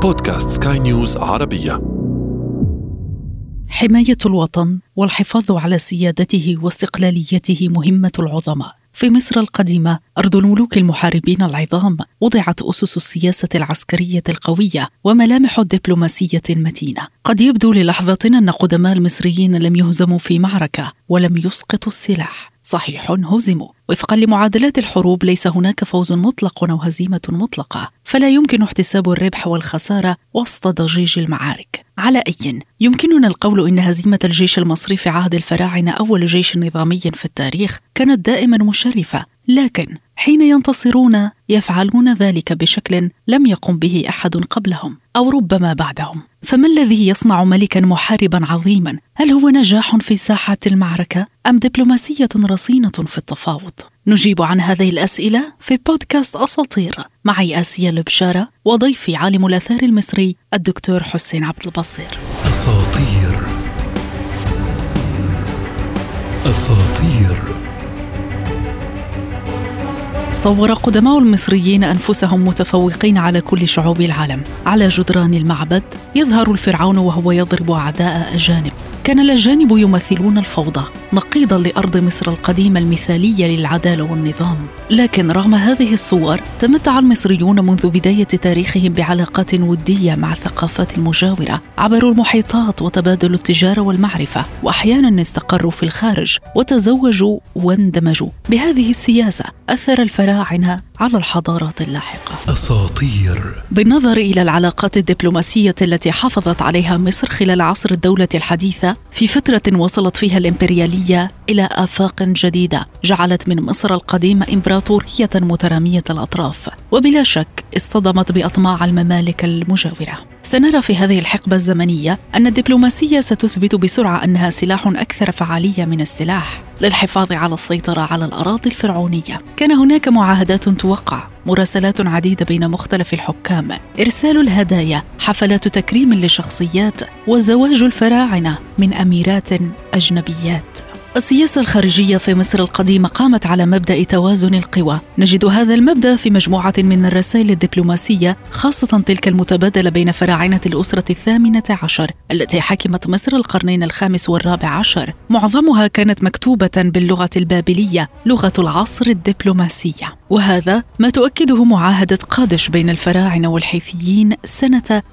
بودكاست سكاي نيوز عربية حماية الوطن والحفاظ على سيادته واستقلاليته مهمة العظماء في مصر القديمة أرض الملوك المحاربين العظام وضعت أسس السياسة العسكرية القوية وملامح الدبلوماسية المتينة قد يبدو للحظة أن قدماء المصريين لم يهزموا في معركة ولم يسقطوا السلاح صحيح هزموا وفقا لمعادلات الحروب ليس هناك فوز مطلق او هزيمه مطلقه فلا يمكن احتساب الربح والخساره وسط ضجيج المعارك على اي يمكننا القول ان هزيمه الجيش المصري في عهد الفراعنه اول جيش نظامي في التاريخ كانت دائما مشرفه لكن حين ينتصرون يفعلون ذلك بشكل لم يقم به احد قبلهم او ربما بعدهم فما الذي يصنع ملكا محاربا عظيما هل هو نجاح في ساحه المعركه ام دبلوماسيه رصينه في التفاوض نجيب عن هذه الاسئله في بودكاست اساطير معي اسيا البشاره وضيفي عالم الاثار المصري الدكتور حسين عبد البصير أساطير أساطير صور قدماء المصريين انفسهم متفوقين على كل شعوب العالم على جدران المعبد يظهر الفرعون وهو يضرب اعداء اجانب كان الاجانب يمثلون الفوضى نقيضا لارض مصر القديمه المثاليه للعداله والنظام لكن رغم هذه الصور تمتع المصريون منذ بدايه تاريخهم بعلاقات وديه مع الثقافات المجاوره عبروا المحيطات وتبادلوا التجاره والمعرفه واحيانا استقروا في الخارج وتزوجوا واندمجوا بهذه السياسه اثر الفراعنه على الحضارات اللاحقه أساطير بالنظر الى العلاقات الدبلوماسيه التي حافظت عليها مصر خلال عصر الدوله الحديثه في فتره وصلت فيها الامبرياليه الى افاق جديده جعلت من مصر القديمه امبراطوريه متراميه الاطراف وبلا شك اصطدمت باطماع الممالك المجاوره سنرى في هذه الحقبه الزمنيه ان الدبلوماسيه ستثبت بسرعه انها سلاح اكثر فعاليه من السلاح للحفاظ على السيطره على الاراضي الفرعونيه كان هناك معاهدات توقع مراسلات عديده بين مختلف الحكام ارسال الهدايا حفلات تكريم لشخصيات وزواج الفراعنه من اميرات اجنبيات السياسة الخارجية في مصر القديمة قامت على مبدأ توازن القوى، نجد هذا المبدأ في مجموعة من الرسائل الدبلوماسية خاصة تلك المتبادلة بين فراعنة الأسرة الثامنة عشر التي حكمت مصر القرنين الخامس والرابع عشر، معظمها كانت مكتوبة باللغة البابلية، لغة العصر الدبلوماسية، وهذا ما تؤكده معاهدة قادش بين الفراعنة والحيثيين سنة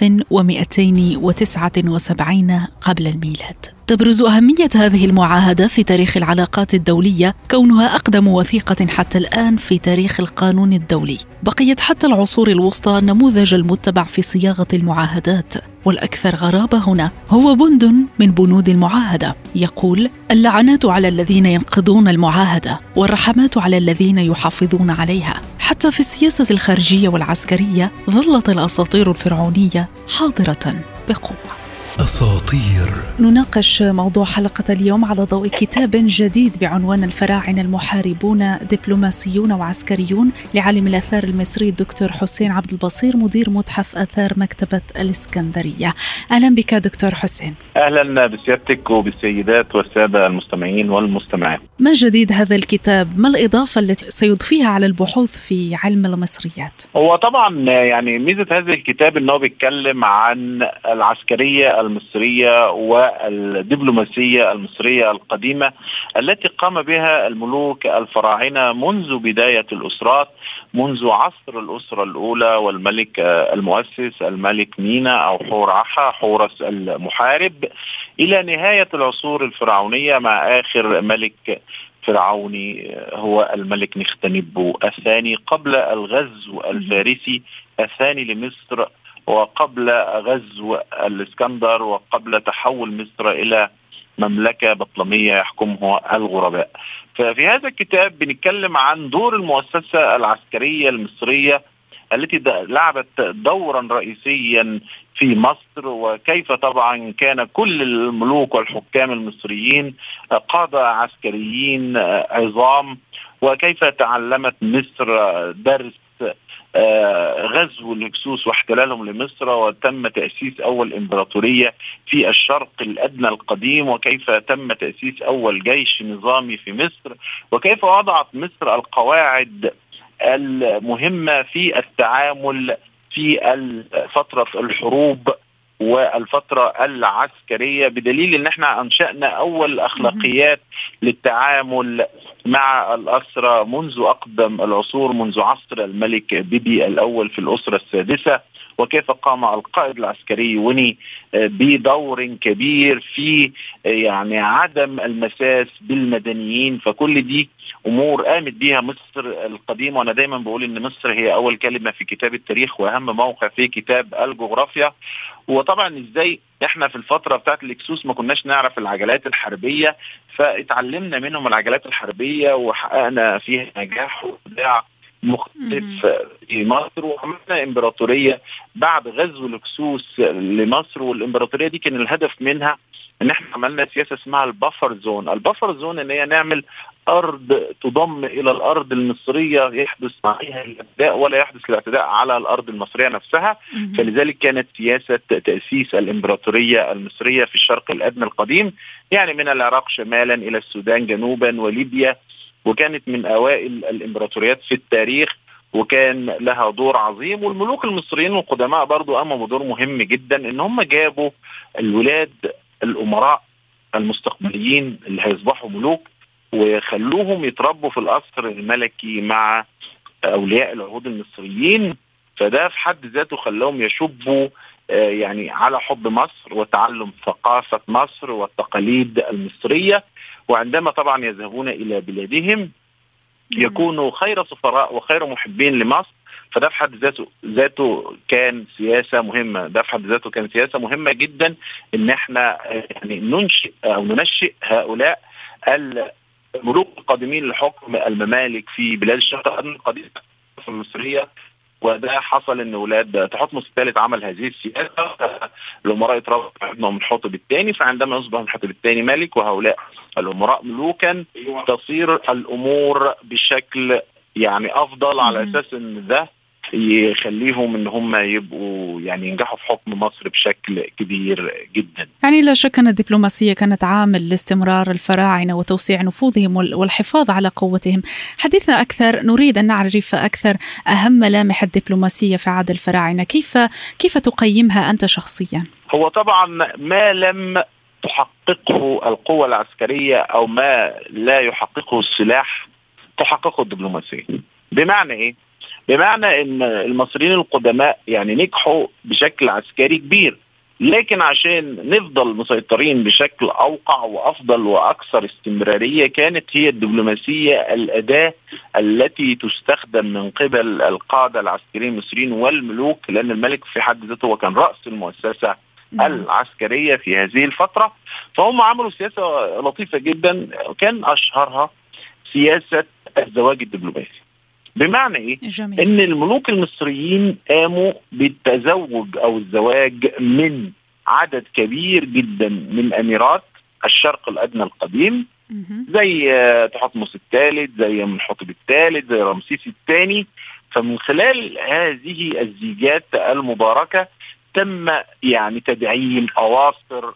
1279 قبل الميلاد. تبرز أهمية هذه المعاهدة في تاريخ العلاقات الدولية كونها أقدم وثيقة حتى الآن في تاريخ القانون الدولي. بقيت حتى العصور الوسطى النموذج المتبع في صياغة المعاهدات، والأكثر غرابة هنا هو بند من بنود المعاهدة يقول: اللعنات على الذين ينقضون المعاهدة، والرحمات على الذين يحافظون عليها. حتى في السياسة الخارجية والعسكرية ظلت الأساطير الفرعونية حاضرة بقوة. أساطير نناقش موضوع حلقة اليوم على ضوء كتاب جديد بعنوان الفراعنة المحاربون دبلوماسيون وعسكريون لعالم الآثار المصري الدكتور حسين عبد البصير مدير متحف آثار مكتبة الإسكندرية أهلا بك دكتور حسين اهلا بسيادتك وبالسيدات والساده المستمعين والمستمعات. ما جديد هذا الكتاب؟ ما الإضافة التي سيضفيها على البحوث في علم المصريات؟ هو طبعا يعني ميزه هذا الكتاب ان هو بيتكلم عن العسكريه المصريه والدبلوماسيه المصريه القديمه التي قام بها الملوك الفراعنه منذ بدايه الاسرات منذ عصر الاسره الاولى والملك المؤسس الملك مينا او حور عحا حورس المحارب الى نهايه العصور الفرعونيه مع اخر ملك فرعوني هو الملك نختنبو الثاني قبل الغزو الفارسي الثاني لمصر وقبل غزو الاسكندر وقبل تحول مصر الى مملكه بطلميه يحكمها الغرباء. ففي هذا الكتاب بنتكلم عن دور المؤسسه العسكريه المصريه التي لعبت دورا رئيسيا في مصر وكيف طبعا كان كل الملوك والحكام المصريين قاده عسكريين عظام وكيف تعلمت مصر درس غزو الهكسوس واحتلالهم لمصر وتم تأسيس أول إمبراطورية في الشرق الأدنى القديم وكيف تم تأسيس أول جيش نظامي في مصر وكيف وضعت مصر القواعد المهمة في التعامل في فتره الحروب والفترة العسكرية بدليل ان احنا انشأنا اول اخلاقيات للتعامل مع الأسرة منذ أقدم العصور منذ عصر الملك بيبي الأول في الأسرة السادسة وكيف قام القائد العسكري وني آه، بدور كبير في آه، يعني عدم المساس بالمدنيين فكل دي امور قامت بها مصر القديمه وانا دايما بقول ان مصر هي اول كلمه في كتاب التاريخ واهم موقع في كتاب الجغرافيا وطبعا ازاي احنا في الفتره بتاعت الاكسوس ما كناش نعرف العجلات الحربيه فاتعلمنا منهم العجلات الحربيه وحققنا فيها نجاح وابداع مختلف في مصر وعملنا امبراطوريه بعد غزو الاكسوس لمصر والامبراطوريه دي كان الهدف منها ان احنا عملنا سياسه اسمها البفر زون، البفر زون ان هي نعمل ارض تضم الى الارض المصريه يحدث عليها الاعتداء ولا يحدث الاعتداء على الارض المصريه نفسها، فلذلك كانت سياسه تاسيس الامبراطوريه المصريه في الشرق الادنى القديم، يعني من العراق شمالا الى السودان جنوبا وليبيا وكانت من اوائل الامبراطوريات في التاريخ وكان لها دور عظيم والملوك المصريين القدماء برضو قاموا بدور مهم جدا ان هم جابوا الولاد الامراء المستقبليين اللي هيصبحوا ملوك وخلوهم يتربوا في القصر الملكي مع اولياء العهود المصريين فده في حد ذاته خلاهم يشبوا آه، يعني على حب مصر وتعلم ثقافه مصر والتقاليد المصريه وعندما طبعا يذهبون الى بلادهم يكونوا خير سفراء وخير محبين لمصر فده في حد ذاته ذاته كان سياسه مهمه ده في حد ذاته كان سياسه مهمه جدا ان احنا يعني ننشئ او ننشئ هؤلاء الملوك القادمين لحكم الممالك في بلاد الشرق القديمه المصريه وده حصل ان ولاد تحتمس الثالث عمل هذه السياسه الامراء اتربوا ابنهم الحطب الثاني فعندما يصبح الحطب الثاني ملك وهؤلاء الامراء ملوكا تصير الامور بشكل يعني افضل على اساس ان ده يخليهم ان هم يبقوا يعني ينجحوا في حكم مصر بشكل كبير جدا. يعني لا شك ان الدبلوماسيه كانت عامل لاستمرار الفراعنه وتوسيع نفوذهم والحفاظ على قوتهم. حديثنا اكثر نريد ان نعرف اكثر اهم ملامح الدبلوماسيه في عهد الفراعنه، كيف كيف تقيمها انت شخصيا؟ هو طبعا ما لم تحققه القوة العسكرية أو ما لا يحققه السلاح تحققه الدبلوماسية بمعنى إيه؟ بمعنى ان المصريين القدماء يعني نجحوا بشكل عسكري كبير لكن عشان نفضل مسيطرين بشكل اوقع وافضل واكثر استمراريه كانت هي الدبلوماسيه الاداه التي تستخدم من قبل القاده العسكريين المصريين والملوك لان الملك في حد ذاته هو كان راس المؤسسه نعم. العسكريه في هذه الفتره فهم عملوا سياسه لطيفه جدا كان اشهرها سياسه الزواج الدبلوماسي بمعنى ايه؟ جميل. ان الملوك المصريين قاموا بالتزوج او الزواج من عدد كبير جدا من اميرات الشرق الادنى القديم زي تحتمس الثالث زي منحوتب الثالث زي رمسيس الثاني فمن خلال هذه الزيجات المباركه تم يعني تدعيم اواصر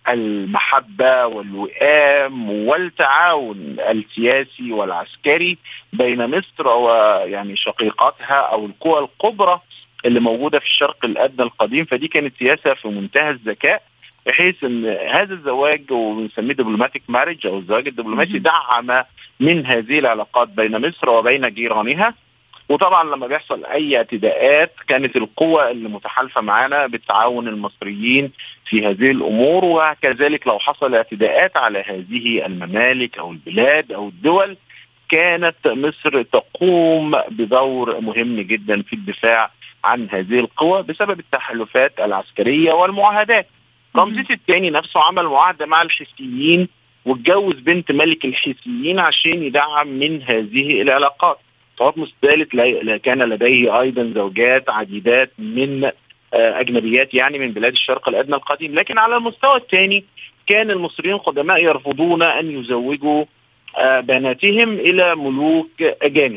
المحبة والوئام والتعاون السياسي والعسكري بين مصر ويعني شقيقاتها أو القوى الكبرى اللي موجودة في الشرق الأدنى القديم فدي كانت سياسة في منتهى الذكاء بحيث ان هذا الزواج وبنسميه دبلوماتيك مارج او الزواج الدبلوماسي دعم من هذه العلاقات بين مصر وبين جيرانها وطبعا لما بيحصل اي اعتداءات كانت القوى اللي متحالفه معانا بالتعاون المصريين في هذه الامور وكذلك لو حصل اعتداءات على هذه الممالك او البلاد او الدول كانت مصر تقوم بدور مهم جدا في الدفاع عن هذه القوى بسبب التحالفات العسكريه والمعاهدات. رمسيس الثاني نفسه عمل معاهده مع الحيثيين واتجوز بنت ملك الحيثيين عشان يدعم من هذه العلاقات. تحتمس الثالث كان لديه ايضا زوجات عديدات من آه، اجنبيات يعني من بلاد الشرق الادنى القديم لكن على المستوى الثاني كان المصريين القدماء يرفضون ان يزوجوا آه، بناتهم الى ملوك اجانب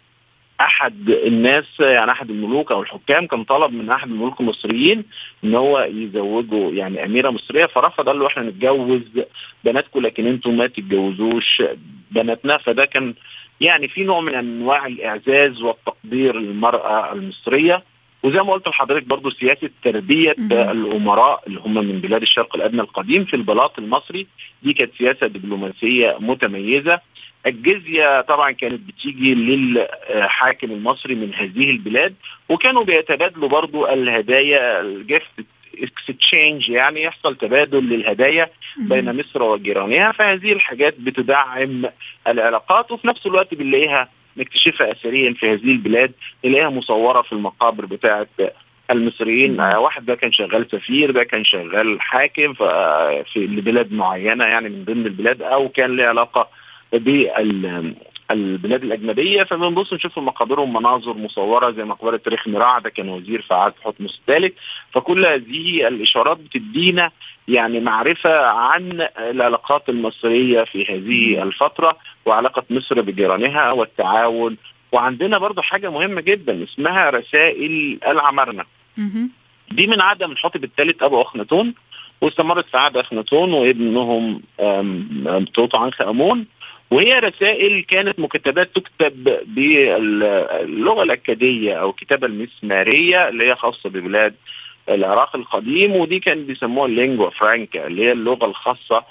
احد الناس يعني احد الملوك او الحكام كان طلب من احد الملوك المصريين ان هو يزوجه يعني اميره مصريه فرفض قال له احنا نتجوز بناتكم لكن انتم ما تتجوزوش بناتنا فده كان يعني في نوع من انواع الاعزاز والتقدير للمراه المصريه وزي ما قلت لحضرتك برضو سياسه تربيه الامراء اللي هم من بلاد الشرق الادنى القديم في البلاط المصري دي كانت سياسه دبلوماسيه متميزه الجزيه طبعا كانت بتيجي للحاكم المصري من هذه البلاد وكانوا بيتبادلوا برضو الهدايا الجفت اكستشينج يعني يحصل تبادل للهدايا بين مصر وجيرانها فهذه الحاجات بتدعم العلاقات وفي نفس الوقت بنلاقيها نكتشفها اثريا في هذه البلاد نلاقيها مصوره في المقابر بتاعه المصريين واحد ده كان شغال سفير ده كان شغال حاكم في بلاد معينه يعني من ضمن البلاد او كان له علاقه بال البلاد الاجنبيه فبنبص نشوف في مقابرهم مناظر مصوره زي مقبره تاريخ مراع ده كان وزير في عهد حتمس الثالث فكل هذه الاشارات بتدينا يعني معرفه عن العلاقات المصريه في هذه الفتره وعلاقه مصر بجيرانها والتعاون وعندنا برضه حاجه مهمه جدا اسمها رسائل العمرنه دي من عهد من حطب الثالث ابو اخناتون واستمرت في عهد اخناتون وابنهم توت عنخ امون وهي رسائل كانت مكتبات تكتب باللغه الاكاديه او الكتابه المسماريه اللي هي خاصه ببلاد العراق القديم ودي كان بيسموها اللينجوا فرانكا اللي هي اللغه الخاصه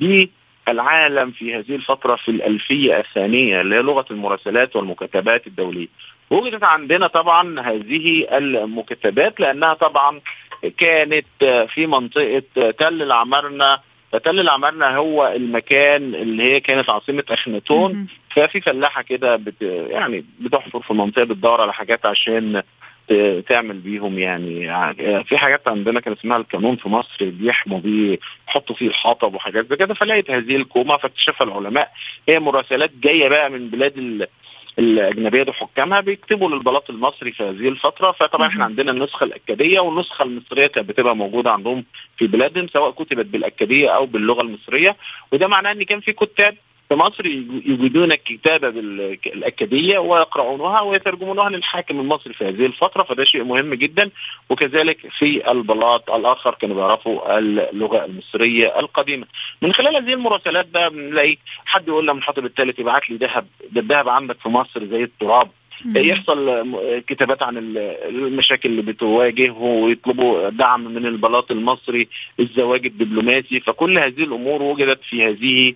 بالعالم في هذه الفتره في الالفيه الثانيه اللي هي لغه المراسلات والمكتبات الدوليه. وجدت عندنا طبعا هذه المكتبات لانها طبعا كانت في منطقه تل العمرنه فتل العمرنة هو المكان اللي هي كانت عاصمة أخناتون ففي فلاحة كده بت يعني بتحفر في المنطقة بتدور على حاجات عشان تعمل بيهم يعني في حاجات عندنا كان اسمها القانون في مصر بيحموا بيه يحطوا فيه الحطب وحاجات زي كده فلقيت هذه الكومه فاكتشفها العلماء هي مراسلات جايه بقى من بلاد الاجنبيه دي حكامها بيكتبوا للبلاط المصري في هذه الفتره فطبعا احنا عندنا النسخه الاكاديه والنسخه المصريه كانت بتبقى موجوده عندهم في بلادهم سواء كتبت بالاكاديه او باللغه المصريه وده معناه ان كان في كتاب في مصر يجدون الكتابه بالاكاديه ويقرؤونها ويترجمونها للحاكم المصري في هذه الفتره فده شيء مهم جدا وكذلك في البلاط الاخر كانوا بيعرفوا اللغه المصريه القديمه من خلال هذه المراسلات بقى بنلاقي حد يقول لما حاطب الثالث يبعت لي ذهب ده الذهب عندك في مصر زي التراب يحصل كتابات عن المشاكل اللي بتواجه ويطلبوا دعم من البلاط المصري الزواج الدبلوماسي فكل هذه الامور وجدت في هذه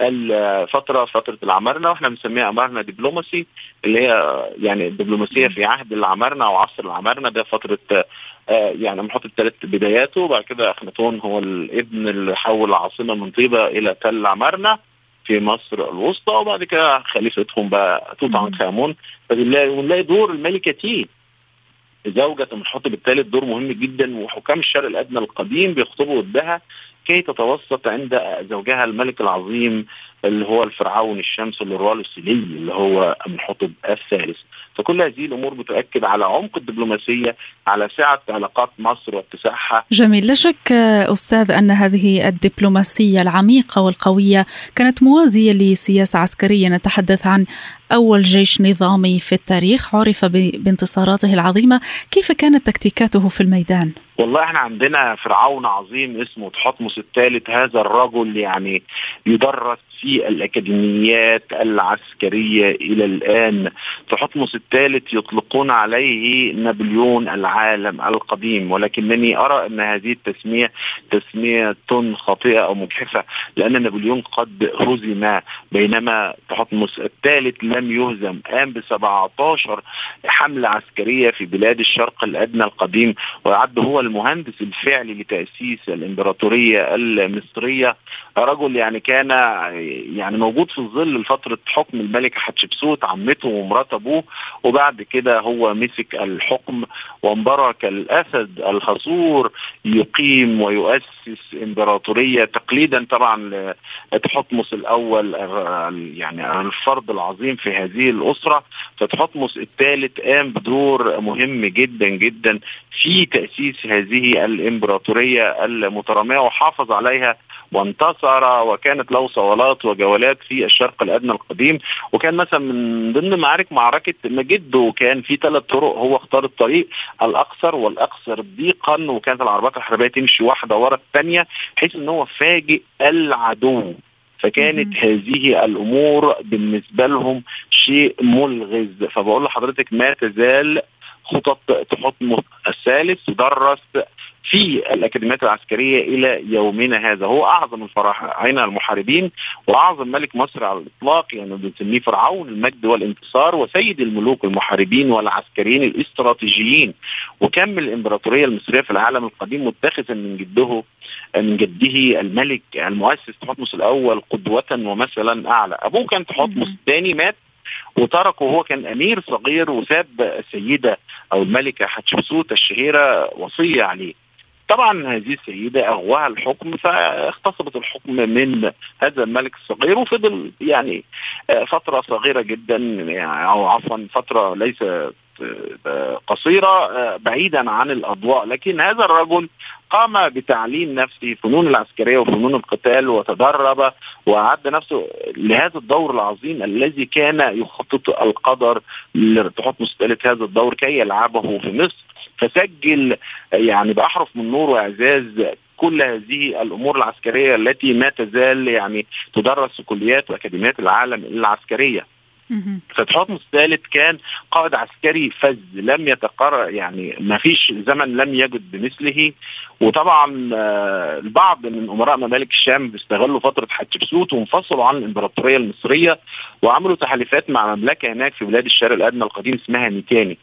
الفتره فتره العمارنه واحنا بنسميها عمارنه دبلوماسي اللي هي يعني الدبلوماسيه في عهد العمارنه او عصر العمارنه ده فتره يعني بنحط الثلاث بداياته وبعد كده اخناتون هو الابن اللي حول العاصمه من طيبه الى تل عمارنه في مصر الوسطى وبعد كده خليفتهم بقى توت عنخ امون ونلاقي دور الملكه تي زوجة منحطب الثالث دور مهم جدا وحكام الشرق الادنى القديم بيخطبوا ضدها كي تتوسط عند زوجها الملك العظيم اللي هو الفرعون الشمس الروال السلي اللي هو منحطب الثالث فكل هذه الامور بتؤكد على عمق الدبلوماسيه على سعه علاقات مصر واتساعها جميل لا شك استاذ ان هذه الدبلوماسيه العميقه والقويه كانت موازيه لسياسه عسكريه نتحدث عن أول جيش نظامي في التاريخ عرف بانتصاراته العظيمة كيف كانت تكتيكاته في الميدان؟ والله احنا عندنا فرعون عظيم اسمه تحتمس الثالث هذا الرجل يعني يدرس في الأكاديميات العسكرية إلى الآن تحتمس الثالث يطلقون عليه نابليون العالم القديم ولكنني أرى أن هذه التسمية تسمية خاطئة أو مجحفة لأن نابليون قد هزم بينما تحتمس الثالث لم يهزم قام ب 17 حملة عسكرية في بلاد الشرق الأدنى القديم ويعد هو المهندس الفعلي لتأسيس الإمبراطورية المصرية رجل يعني كان يعني موجود في الظل لفترة حكم الملكة حتشبسوت عمته ومرات أبوه وبعد كده هو مسك الحكم وانبرى كالأسد الحصور يقيم ويؤسس إمبراطورية تقليدا طبعا لتحتمس الأول يعني الفرد العظيم في هذه الأسرة فتحتمس الثالث قام بدور مهم جدا جدا في تأسيس هذه الإمبراطورية المترامية وحافظ عليها وانتصر وكانت له صولات وجولات في الشرق الادنى القديم وكان مثلا من ضمن معارك معركه مجد وكان في ثلاث طرق هو اختار الطريق الاقصر والاقصر ضيقا وكانت العربات الحربيه تمشي واحده ورا الثانيه بحيث ان هو فاجئ العدو فكانت هذه الامور بالنسبه لهم شيء ملغز فبقول لحضرتك ما تزال خطط تحتمس الثالث تدرس في الاكاديميات العسكريه الى يومنا هذا هو اعظم الفراعنه المحاربين واعظم ملك مصر على الاطلاق يعني بنسميه فرعون المجد والانتصار وسيد الملوك المحاربين والعسكريين الاستراتيجيين وكم الامبراطوريه المصريه في العالم القديم متخذا من جده من جده الملك المؤسس تحتمس الاول قدوه ومثلا اعلى ابوه كان تحتمس الثاني مات وتركه هو كان امير صغير وساب السيده او الملكه حتشبسوت الشهيره وصيه عليه طبعا هذه السيده اغواها الحكم فاغتصبت الحكم من هذا الملك الصغير وفضل يعني فتره صغيره جدا يعني او عفوا فتره ليست قصيره بعيدا عن الاضواء لكن هذا الرجل قام بتعليم نفسه فنون العسكريه وفنون القتال وتدرب واعد نفسه لهذا الدور العظيم الذي كان يخطط القدر لتحط ثالث هذا الدور كي يلعبه في مصر فسجل يعني باحرف من نور واعزاز كل هذه الامور العسكريه التي ما تزال يعني تدرس في كليات واكاديميات العالم العسكريه. فتحتمس الثالث كان قائد عسكري فذ لم يتقرر يعني ما فيش زمن لم يجد بمثله وطبعا البعض من امراء ممالك الشام استغلوا فتره حتشبسوت وانفصلوا عن الامبراطوريه المصريه وعملوا تحالفات مع مملكه هناك في بلاد الشرق الادنى القديم اسمها ميتاني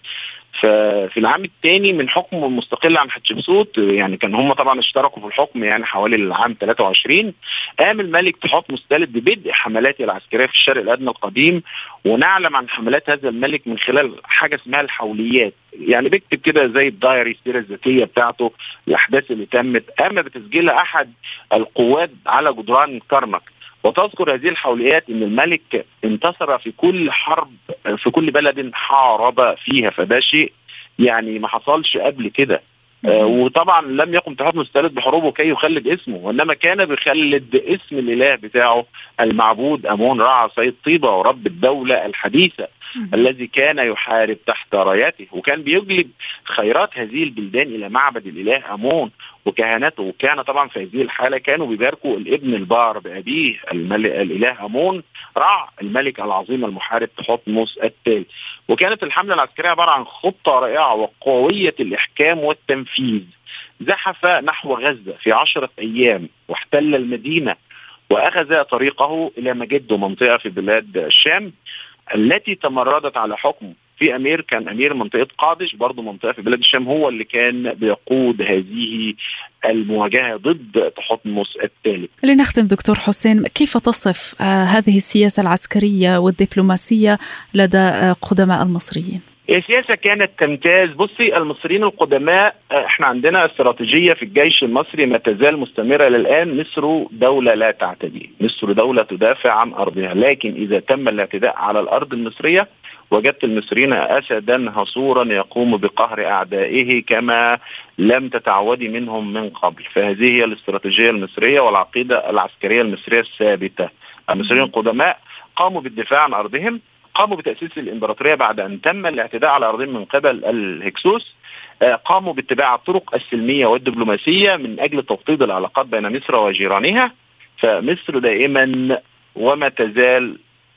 ففي العام الثاني من حكمه المستقل عن حتشبسوت يعني كان هم طبعا اشتركوا في الحكم يعني حوالي العام 23 قام الملك تحتمس الثالث ببدء حملاته العسكريه في الشرق الادنى القديم ونعلم عن حملات هذا الملك من خلال حاجه اسمها الحوليات يعني بيكتب كده زي الدايري السيره الذاتيه بتاعته الاحداث اللي تمت قام بتسجيلها احد القوات على جدران كرنك وتذكر هذه الحوليات ان الملك انتصر في كل حرب في كل بلد حارب فيها فده شيء يعني ما حصلش قبل كده آه وطبعا لم يقم تحتمس الثالث بحروبه كي يخلد اسمه وانما كان بيخلد اسم الاله بتاعه المعبود امون رع سيد طيبه ورب الدوله الحديثه الذي كان يحارب تحت رايته وكان بيجلب خيرات هذه البلدان الى معبد الاله امون وكهنته وكان طبعا في هذه الحاله كانوا بيباركوا الابن البار بابيه الاله امون رع الملك العظيم المحارب تحتمس الثالث وكانت الحمله العسكريه عباره عن خطه رائعه وقويه الاحكام والتنفيذ زحف نحو غزه في عشرة ايام واحتل المدينه واخذ طريقه الى مجد منطقه في بلاد الشام التي تمردت على حكم في امير كان امير منطقه قادش برضه منطقه في بلاد الشام هو اللي كان بيقود هذه المواجهه ضد تحتمس الثالث. لنختم دكتور حسين كيف تصف آه هذه السياسه العسكريه والدبلوماسيه لدى آه قدماء المصريين؟ السياسة كانت تمتاز بصي المصريين القدماء احنا عندنا استراتيجية في الجيش المصري ما تزال مستمرة للآن مصر دولة لا تعتدي مصر دولة تدافع عن أرضها لكن إذا تم الاعتداء على الأرض المصرية وجدت المصريين أسدا هصورا يقوم بقهر أعدائه كما لم تتعودي منهم من قبل فهذه هي الاستراتيجية المصرية والعقيدة العسكرية المصرية الثابتة المصريين القدماء قاموا بالدفاع عن أرضهم قاموا بتأسيس الإمبراطورية بعد أن تم الاعتداء على أرضهم من قبل الهكسوس قاموا باتباع الطرق السلمية والدبلوماسية من أجل توطيد العلاقات بين مصر وجيرانها فمصر دائما وما تزال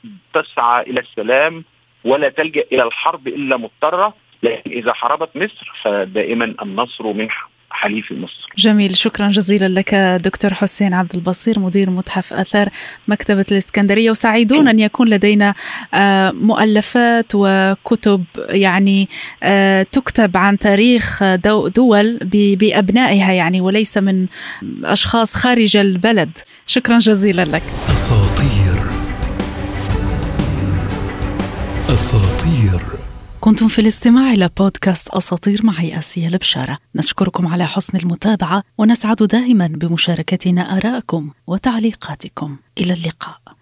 تسعى إلى السلام ولا تلجأ إلى الحرب إلا مضطرة لكن إذا حاربت مصر فدائما النصر من حليف مصر جميل شكرا جزيلا لك دكتور حسين عبد البصير مدير متحف اثار مكتبه الاسكندريه وسعيدون ان يكون لدينا مؤلفات وكتب يعني تكتب عن تاريخ دول بابنائها يعني وليس من اشخاص خارج البلد شكرا جزيلا لك اساطير اساطير كنتم في الاستماع إلى بودكاست أساطير معي آسيا البشارة نشكركم على حسن المتابعة ونسعد دائما بمشاركتنا آراءكم وتعليقاتكم إلى اللقاء